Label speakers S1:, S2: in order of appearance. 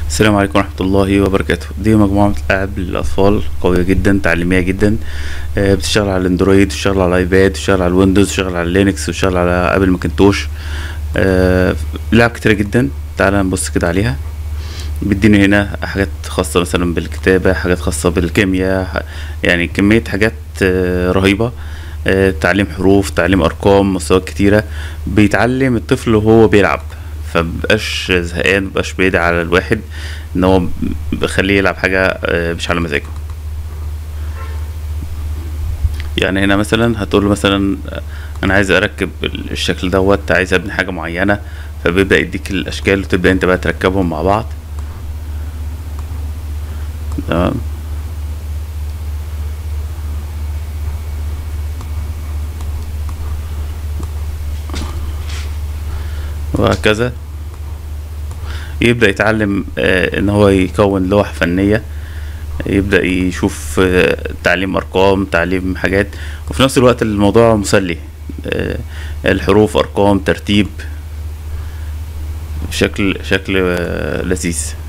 S1: السلام عليكم ورحمة الله وبركاته دي مجموعة ألعاب للأطفال قوية جدا تعليمية جدا آه، بتشتغل على الاندرويد بتشتغل على الايباد بتشتغل على الويندوز بتشتغل على لينكس بتشتغل على ابل ماكنتوش آه، لعب كتيرة جدا تعال نبص كده عليها بيديني هنا حاجات خاصة مثلا بالكتابة حاجات خاصة بالكيمياء ح- يعني كمية حاجات آه، رهيبة آه، تعليم حروف تعليم أرقام مستويات كتيرة بيتعلم الطفل وهو بيلعب فمبقاش زهقان مبقاش بيدعي على الواحد ان هو بخليه يلعب حاجة آه، مش على مزاجه يعني هنا مثلا هتقول له مثلا آه، انا عايز اركب الشكل دوت عايز ابني حاجة معينة فبيبدأ يديك الاشكال وتبدأ انت بقى تركبهم مع بعض تمام وهكذا يبدأ يتعلم آه، ان هو يكون لوح فنية يبدأ يشوف آه، تعليم ارقام تعليم حاجات وفي نفس الوقت الموضوع مسلي آه، الحروف ارقام ترتيب بشكل شكل آه، لذيذ